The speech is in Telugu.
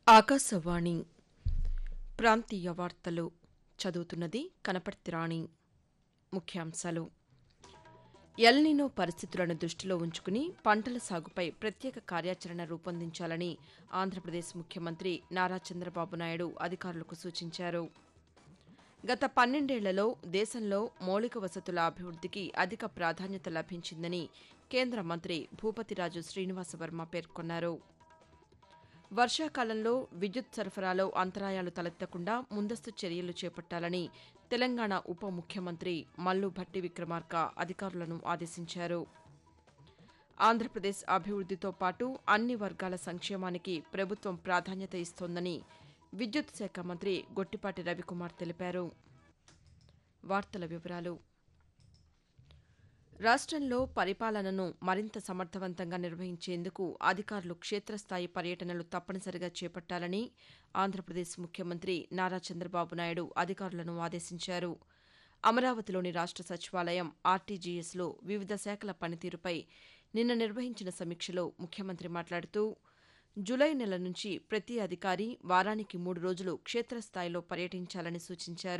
ఆకాశవాణి ప్రాంతీయ వార్తలు చదువుతున్నది కనపర్తి రాణి ముఖ్యాంశాలు ఎల్నినో పరిస్థితులను దృష్టిలో ఉంచుకుని పంటల సాగుపై ప్రత్యేక కార్యాచరణ రూపొందించాలని ఆంధ్రప్రదేశ్ ముఖ్యమంత్రి నారా చంద్రబాబు నాయుడు అధికారులకు సూచించారు గత పన్నెండేళ్లలో దేశంలో మౌలిక వసతుల అభివృద్దికి అధిక ప్రాధాన్యత లభించిందని కేంద్ర మంత్రి భూపతిరాజు శ్రీనివాసవర్మ పేర్కొన్నారు వర్షాకాలంలో విద్యుత్ సరఫరాలో అంతరాయాలు తలెత్తకుండా ముందస్తు చర్యలు చేపట్టాలని తెలంగాణ ఉప ముఖ్యమంత్రి మల్లు భట్టి విక్రమార్క అధికారులను ఆదేశించారు ఆంధ్రప్రదేశ్ అభివృద్దితో పాటు అన్ని వర్గాల సంక్షేమానికి ప్రభుత్వం ప్రాధాన్యత ఇస్తోందని విద్యుత్ శాఖ మంత్రి గొట్టిపాటి రవికుమార్ తెలిపారు వార్తల వివరాలు రాష్టంలో పరిపాలనను మరింత సమర్థవంతంగా నిర్వహించేందుకు అధికారులు క్షేత్రస్థాయి పర్యటనలు తప్పనిసరిగా చేపట్టాలని ఆంధ్రప్రదేశ్ ముఖ్యమంత్రి నారా చంద్రబాబు నాయుడు అధికారులను ఆదేశించారు అమరావతిలోని రాష్ట సచివాలయం ఆర్టీజీఎస్లో వివిధ శాఖల పనితీరుపై నిన్న నిర్వహించిన సమీక్షలో ముఖ్యమంత్రి మాట్లాడుతూ జులై నెల నుంచి ప్రతి అధికారి వారానికి మూడు రోజులు క్షేత్రస్థాయిలో పర్యటించాలని సూచించారు